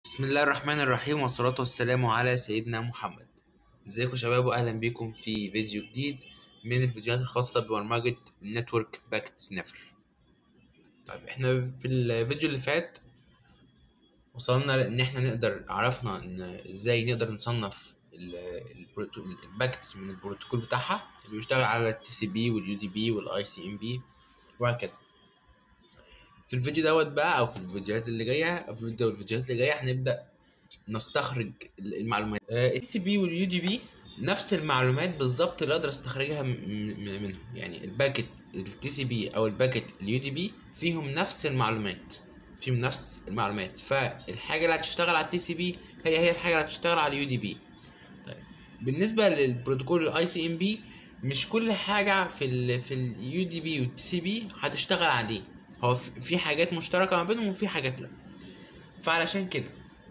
بسم الله الرحمن الرحيم والصلاة والسلام على سيدنا محمد ازيكم يا شباب واهلا بيكم في فيديو جديد من الفيديوهات الخاصة ببرمجة النتورك باكت سنافر طيب احنا في الفيديو اللي فات وصلنا لان احنا نقدر عرفنا ان ازاي نقدر نصنف الباكتس من البروتوكول بتاعها اللي بيشتغل على التي سي بي واليو دي بي والاي سي ام بي وهكذا في الفيديو دوت بقى او في الفيديوهات اللي جايه او في الفيديو الفيديوهات اللي جايه هنبدا نستخرج المعلومات التي سي بي واليو دي بي نفس المعلومات بالظبط اللي اقدر استخرجها منهم يعني الباكت التي سي بي او الباكت اليو دي بي فيهم نفس المعلومات فيهم نفس المعلومات فالحاجه اللي هتشتغل على التي سي بي هي هي الحاجه اللي هتشتغل على اليو دي بي طيب بالنسبه للبروتوكول الاي سي ام بي مش كل حاجه في ال في اليو دي بي والتي سي بي هتشتغل عليه هو في حاجات مشتركة ما بينهم وفي حاجات لا فعلشان كده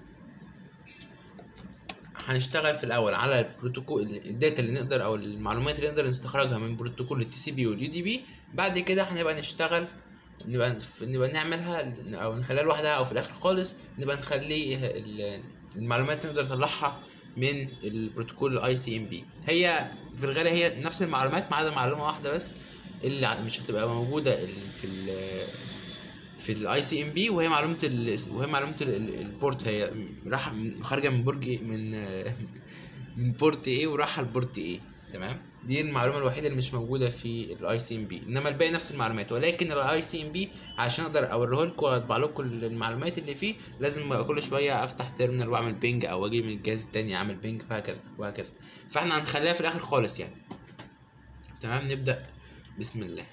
هنشتغل في الأول على البروتوكول الداتا اللي نقدر أو المعلومات اللي نقدر نستخرجها من بروتوكول التي سي بي واليو دي بي بعد كده هنبقى نشتغل نبقى نبقى نعملها أو نخليها لوحدها أو في الآخر خالص نبقى نخلي المعلومات اللي نقدر نطلعها من البروتوكول الاي سي ام بي هي في الغالب هي نفس المعلومات ما عدا معلومه واحده بس اللي مش هتبقى موجوده في ال في الاي سي ام بي وهي معلومه ال وهي معلومه البورت هي راح خارجه من برج من من بورت ايه وراح البورت ايه تمام دي المعلومه الوحيده اللي مش موجوده في الاي سي ام بي انما الباقي نفس المعلومات ولكن الاي سي ام بي عشان اقدر اوريه لكم واطبع لكم المعلومات اللي فيه لازم كل شويه افتح تيرمينال واعمل بينج او اجي من الجهاز التاني اعمل بينج وهكذا وهكذا فاحنا هنخليها في الاخر خالص يعني تمام نبدا بسم الله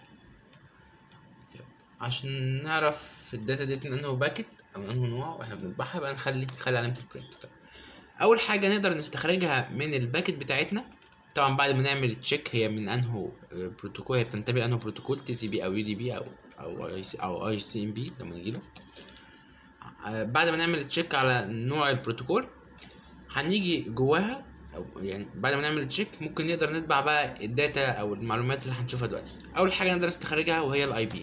عشان نعرف الداتا ديت من انه باكت او من انه نوع واحنا بنطبعها يبقى نخلي نخلي علامه البرنت اول حاجه نقدر نستخرجها من الباكت بتاعتنا طبعا بعد ما نعمل تشيك هي من انه بروتوكول هي بتنتمي لانه بروتوكول تي سي بي او يو دي بي او او اي سي او اي سي ام بي لما نجيله بعد ما نعمل تشيك على نوع البروتوكول هنيجي جواها او يعني بعد ما نعمل تشيك ممكن نقدر نتبع بقى الداتا او المعلومات اللي هنشوفها دلوقتي اول حاجه نقدر نستخرجها وهي الاي بي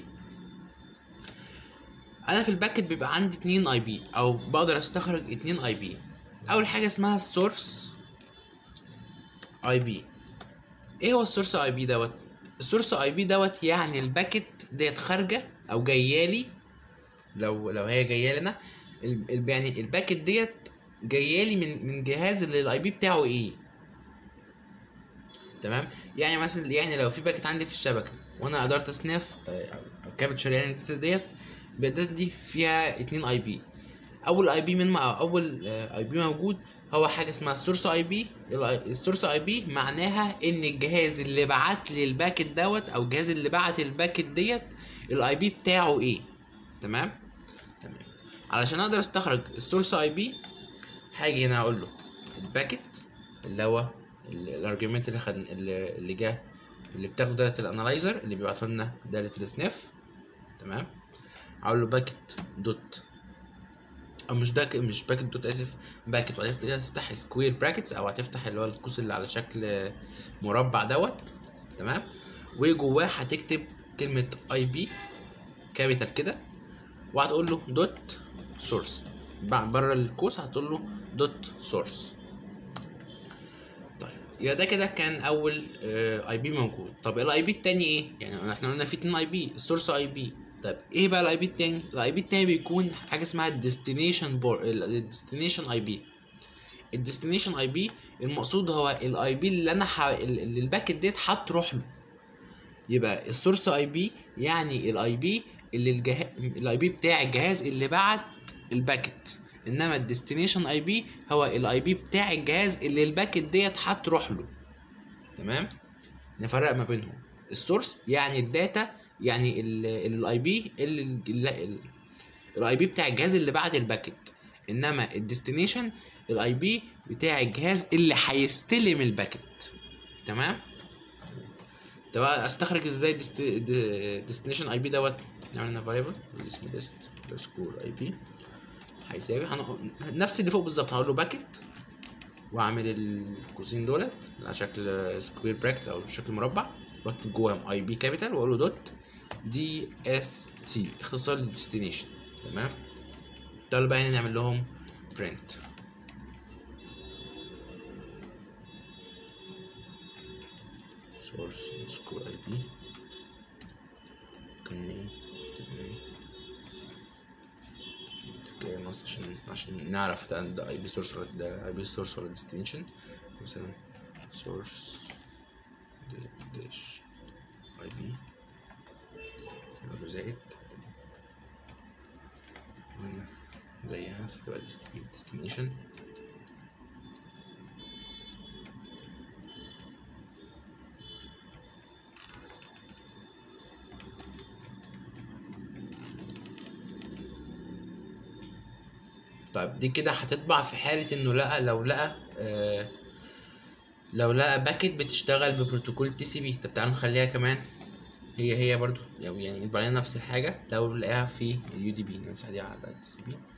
انا في الباكت بيبقى عندي اتنين اي بي او بقدر استخرج اتنين اي بي اول حاجه اسمها السورس اي بي ايه هو السورس اي بي دوت السورس اي بي دوت يعني الباكت ديت خارجه او جايالي لو لو هي جايه لنا يعني الباكت ديت جايالي من من جهاز اللي الاي بي بتاعه ايه تمام يعني مثلا يعني لو في باكت عندي في الشبكه وانا قدرت اسناف او كابتشر يعني ديت الداتا دي فيها اتنين اي بي اول اي بي من اول اي بي موجود هو حاجه اسمها السورس اي بي السورس اي بي معناها ان الجهاز اللي بعت لي الباكت دوت او الجهاز اللي بعت الباكت ديت الاي بي بتاعه ايه تمام تمام علشان اقدر استخرج السورس اي بي هاجي هنا اقول له الباكت اللي هو الارجيومنت اللي خد اللي جه اللي بتاخده داله الانالايزر اللي بيبعته لنا داله السناف تمام اقول له باكت دوت او مش ده مش باكت دوت اسف باكت هتفتح سكوير براكتس او هتفتح اللي هو القوس اللي على شكل مربع دوت تمام وجواه هتكتب كلمه اي بي كابيتال كده وهتقول له دوت سورس بره القوس هتقول له دوت سورس طيب يبقى ده كده كان اول اي بي موجود طب الاي بي التاني ايه يعني احنا قلنا في اتنين اي بي السورس اي بي طيب ايه بقى الاي بي التاني الاي بي التاني بيكون حاجه اسمها الديستنيشن بور الديستنيشن اي بي الديستنيشن اي بي المقصود هو الاي بي اللي انا ح... اللي الباكت ديت هتروح له يبقى السورس اي بي يعني الاي بي اللي الجه... الاي بي بتاع الجهاز اللي بعت الباكت انما الديستنيشن اي بي هو الاي بي بتاع الجهاز اللي الباكت ديت هتروح له تمام نفرق ما بينهم السورس يعني الداتا يعني الاي بي الاي بي بتاع الجهاز اللي بعت الباكت انما الديستنيشن الاي بي بتاع الجهاز اللي هيستلم الباكت تمام طب استخرج ازاي ديستنيشن اي بي دوت نعمل فاريبل اسمه ديست سكور اي بي هيساوي نفس اللي فوق بالظبط هقول له باكت واعمل القوسين دولت على شكل سكوير براكتس او شكل مربع واكتب جواهم اي بي كابيتال واقول له دوت دي اس تي اختصار للديستنيشن تمام تعالوا بقى هنا نعمل لهم print source underscore ip ممكن ايه كده نص عشان عشان نعرف ده ده اي بي سورس ولا ده اي بي سورس ولا ديستنيشن مثلا source dash اي بي زائد وهنا زيها هتبقى destination طيب دي كده هتطبع في حالة انه لقى لو لقى آه لو لقى باكت بتشتغل ببروتوكول تي سي بي طب تعالوا نخليها كمان هي هي برضو يعني يبقى لنا نفس الحاجة لو لقاها في اليو دي بي نمسح دي على التي سي بي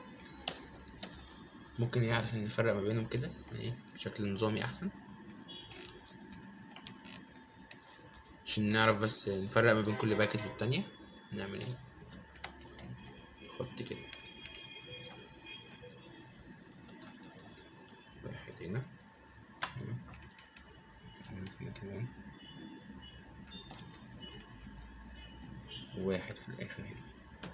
ممكن ايه عشان نفرق ما بينهم كده ايه بشكل نظامي احسن عشان نعرف بس نفرق ما بين كل باكت والتانية نعمل ايه نحط كده واحد هنا هنا هنا كمان واحد في الآخر هنا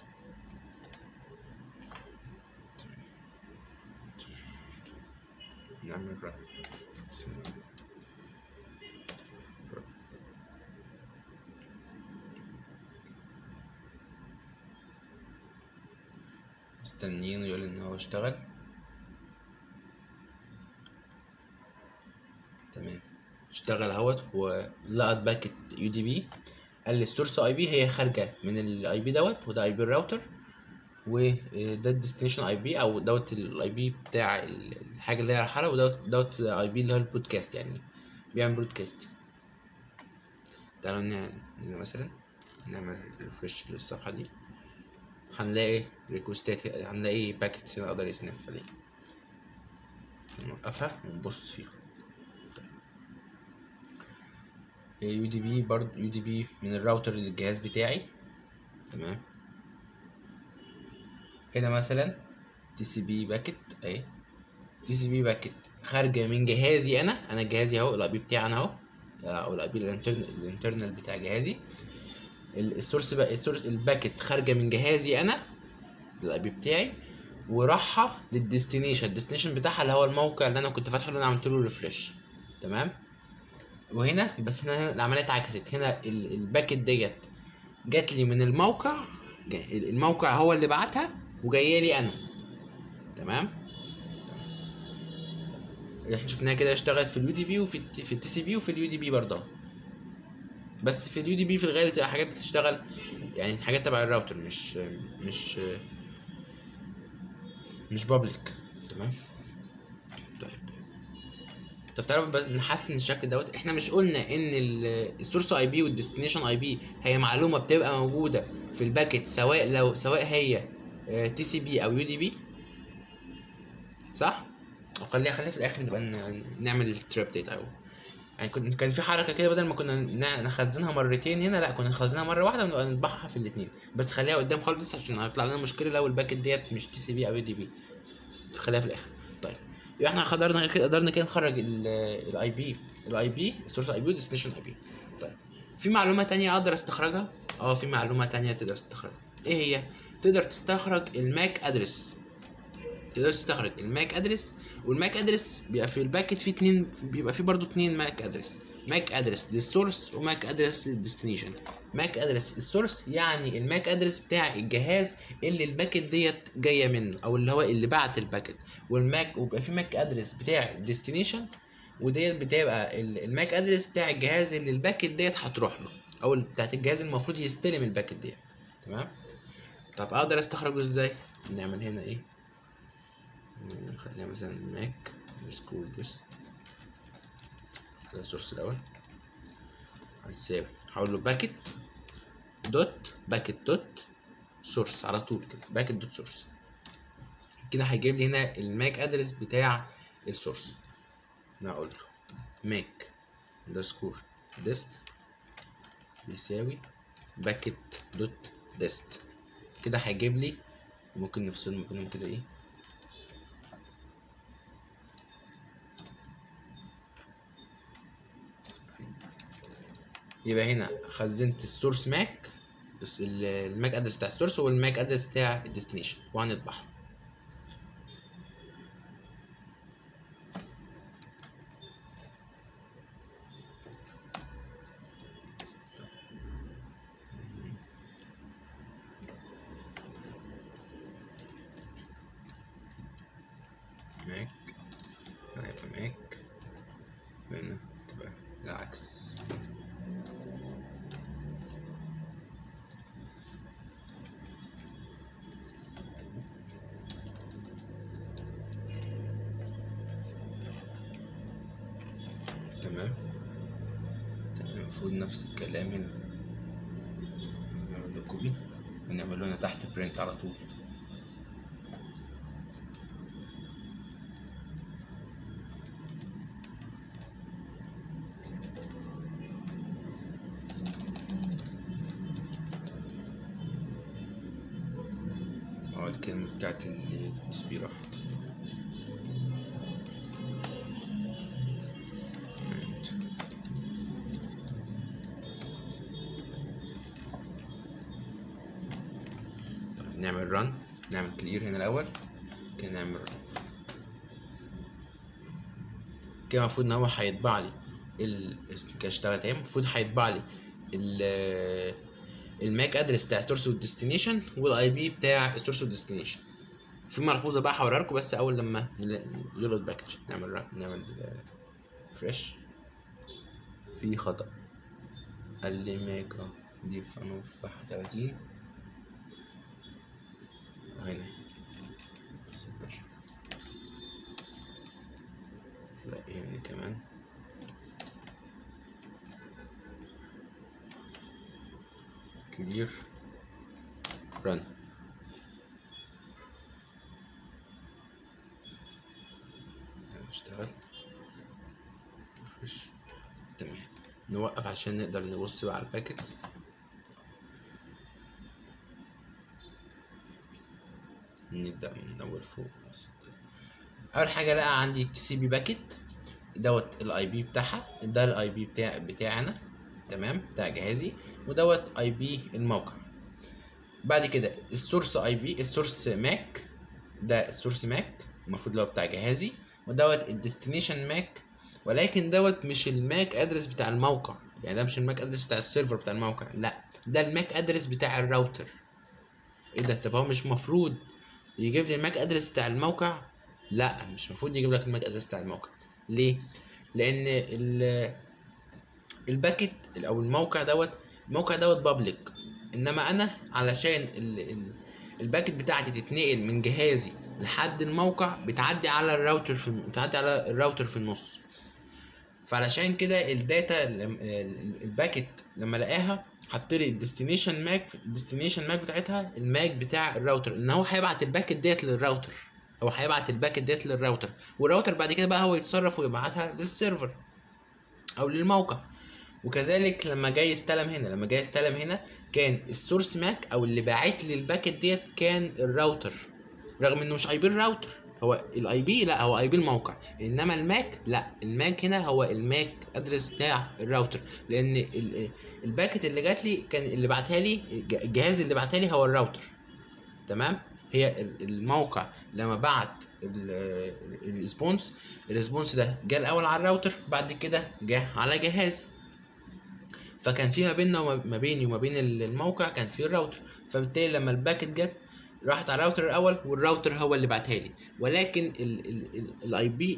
نعمل رن بسم الله run. مستنيينه يقول ان هو اشتغل تمام اشتغل اهوت ولقط باكت يو دي بي قال لي السورس اي بي هي خارجه من الاي بي دوت وده اي بي الراوتر وده الديستنيشن اي بي او دوت الاي بي بتاع الحاجه اللي هي رايحه له ودوت دوت اي بي اللي هو البرودكاست يعني بيعمل برودكاست تعالوا نعمل مثلا نعمل ريفرش للصفحه دي هنلاقي ريكوستات هنلاقي باكتس نقدر يسنف عليه نوقفها ونبص فيها يو دي بي برضه يو دي بي من الراوتر للجهاز بتاعي تمام هنا مثلا تي سي بي باكت اهي تي سي بي باكت خارجه من جهازي انا انا جهازي اهو الاي بي بتاعي انا اهو او الاي بي الانترنال بتاع جهازي السورس بقى السورس الباكت خارجه من جهازي انا الاي بي بتاعي وراحه للديستنيشن الديستنيشن بتاعها اللي هو الموقع اللي انا كنت فاتحه اللي انا عملت له ريفرش تمام وهنا بس هنا العمليه اتعكست هنا الباكت ديت جات لي من الموقع الموقع هو اللي بعتها وجايه لي انا تمام احنا شفناها كده اشتغلت في اليو دي بي وفي في التي سي بي وفي اليو دي بي برضه بس في اليو دي بي في الغالب تبقى حاجات بتشتغل يعني حاجات تبع الراوتر مش مش مش بابليك تمام طيب طب تعالوا نحسن الشكل دوت احنا مش قلنا ان السورس اي بي والديستنيشن اي بي هي معلومه بتبقى موجوده في الباكت سواء لو سواء هي تي سي بي او يو دي بي صح خليها خليها في الاخر نبقى نعمل التراب ديت او يعني كنت كان في حركه كده بدل ما كنا نخزنها مرتين هنا لا كنا نخزنها مره واحده ونبقى نطبعها في الاثنين بس خليها قدام خالص عشان هيطلع لنا مشكله لو الباكت ديت مش تي سي بي او يو دي بي خليها في الاخر طيب يبقى احنا قدرنا قدرنا كده نخرج الاي بي الاي بي السورس اي بي والديستنيشن اي بي طيب في معلومه تانية اقدر استخرجها اه في معلومه تانية تقدر تستخرجها ايه هي تقدر تستخرج الماك ادرس تقدر تستخرج الماك ادرس والماك ادرس بيبقى في الباكت فيه اتنين بيبقى فيه برضو اتنين ماك ادرس ماك ادرس للسورس وماك ادرس للديستنيشن ماك ادرس السورس يعني الماك ادرس بتاع الجهاز اللي الباكت ديت جايه منه او اللي هو اللي بعت الباكت والماك وبيبقى في ماك ادرس بتاع الديستنيشن وديت بتبقى الماك ادرس بتاع الجهاز اللي الباكت ديت هتروح له او بتاعت الجهاز المفروض يستلم الباكت ديت تمام طب اقدر استخرجه ازاي نعمل هنا ايه نخليها مثلا ماك سكول ديست ده السورس الاول هتساوي هقول له باكت دوت باكت دوت سورس على طول كده باكت دوت سورس كده هيجيب لي هنا الماك ادرس بتاع السورس انا اقول له ماك اندرسكور ديست بيساوي باكت دوت ديست كده هيجيب لي ممكن نفصل بينهم كده ايه يبقى هنا خزنت السورس ماك الس- ال- الماك ادرس بتاع السورس والماك ادرس بتاع الديستنيشن وهنطبعهم ماك هنا يبقى ماك هنا تبقى العكس تمام تمام المفروض نفس الكلام هنا نعمل له كوبي ونعمل له هنا تحت برنت على طول اه الكلمة بتاعت اللي دي راحت طيب نعمل رن نعمل كلير هنا الأول كده نعمل رن كده المفروض إن هو هيطبع لي ال كده اشتغل تمام المفروض هيطبع لي ال الماك ادرس بتاع السورس والديستنيشن والاي بي بتاع السورس والديستنيشن في ملحوظه بقى هوريها لكم بس اول لما نلود باكج نعمل را- نعمل فريش في خطا قال لي ماك اه دي فانو في 31 هنا تلاقي هنا كمان كلير رن اشتغل فريش تمام نوقف عشان نقدر نبص بقى على الباكتس نبدأ من أول فوق بس. أول حاجة لقى عندي تي سي بي باكت دوت الاي بي بتاعها ده الاي بي بتاع بتاعنا تمام بتاع جهازي ودوت اي بي الموقع بعد كده السورس اي بي السورس ماك ده السورس ماك المفروض اللي هو بتاع جهازي ودوت الديستنيشن ماك ولكن دوت مش الماك ادرس بتاع الموقع يعني ده مش الماك ادرس بتاع السيرفر بتاع الموقع لا ده الماك ادرس بتاع الراوتر ايه ده طب هو مش مفروض يجيب لي الماك ادرس بتاع الموقع لا مش مفروض يجيب لك الماك ادرس بتاع الموقع ليه لان ال الباكت او الموقع دوت الموقع دوت بابليك انما انا علشان ال ال الباكت بتاعتي تتنقل من جهازي لحد الموقع بتعدي على الراوتر في بتعدي على الراوتر في النص فعلشان كده الداتا لم- ال- الباكت لما لقاها حط لي الديستنيشن ماك الديستنيشن ماك بتاعتها الماك بتاع الراوتر ان هو هيبعت الباكت ديت للراوتر هو هيبعت الباكت ديت للراوتر والراوتر بعد كده بقى هو يتصرف ويبعتها للسيرفر او للموقع وكذلك لما جاي يستلم هنا لما جاي يستلم هنا كان السورس ماك او اللي باعت لي الباكت ديت كان الراوتر رغم انه مش اي بي الراوتر هو الاي بي لا هو اي بي الموقع انما الماك لا الماك هنا هو الماك ادرس بتاع الراوتر لان ال- الباكت اللي جات لي كان اللي بعتها لي الج- الجهاز اللي بعتها لي هو الراوتر تمام هي ال- الموقع لما بعت ال- الريسبونس الريسبونس ده جه الاول على الراوتر بعد كده جه على جهازي فكان في ما بيننا وما ما بيني وما بين ال- الموقع كان في الراوتر فبالتالي لما الباكت جت راحت على الراوتر الاول والراوتر هو اللي بعتها لي ولكن الاي بي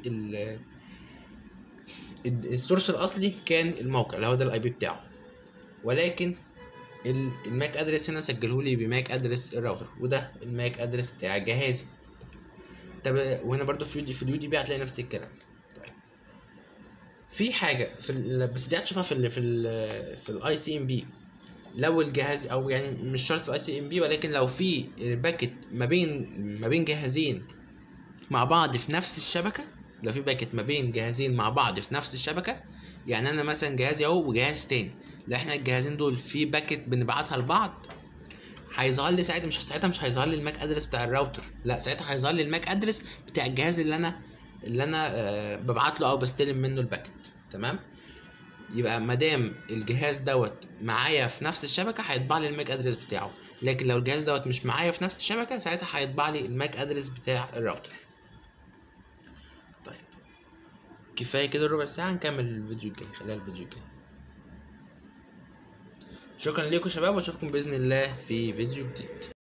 السورس الاصلي كان الموقع اللي هو ده الاي بي بتاعه ولكن ال- الماك ادرس هنا سجله لي بماك ادرس الراوتر وده الماك ادرس بتاع جهازي طب وهنا برضو في اليو في اليو دي بي هتلاقي نفس الكلام طيب في حاجه في ال... بس دي هتشوفها في ال في ال في الاي سي ام بي لو الجهاز او يعني مش شرط في الاي سي ام بي ولكن لو في باكت ما بين ما بين جهازين مع بعض في نفس الشبكه لو في باكت ما بين جهازين مع بعض في نفس الشبكه يعني انا مثلا جهازي اهو وجهاز تاني لو احنا الجهازين دول في باكت بنبعتها لبعض هيظهر لي ساعتها مش ساعتها مش هيظهر لي الماك ادرس بتاع الراوتر لا ساعتها هيظهر لي الماك ادرس بتاع الجهاز اللي انا اللي انا آه ببعت له او بستلم منه الباكت تمام يبقى مادام الجهاز دوت معايا في نفس الشبكه هيطبع لي الماك ادرس بتاعه لكن لو الجهاز دوت مش معايا في نفس الشبكه ساعتها هيطبع لي الماك ادرس بتاع الراوتر طيب كفايه كده ربع ساعه نكمل الفيديو الجاي خليها الفيديو الجاي شكرا لكم شباب واشوفكم باذن الله في فيديو جديد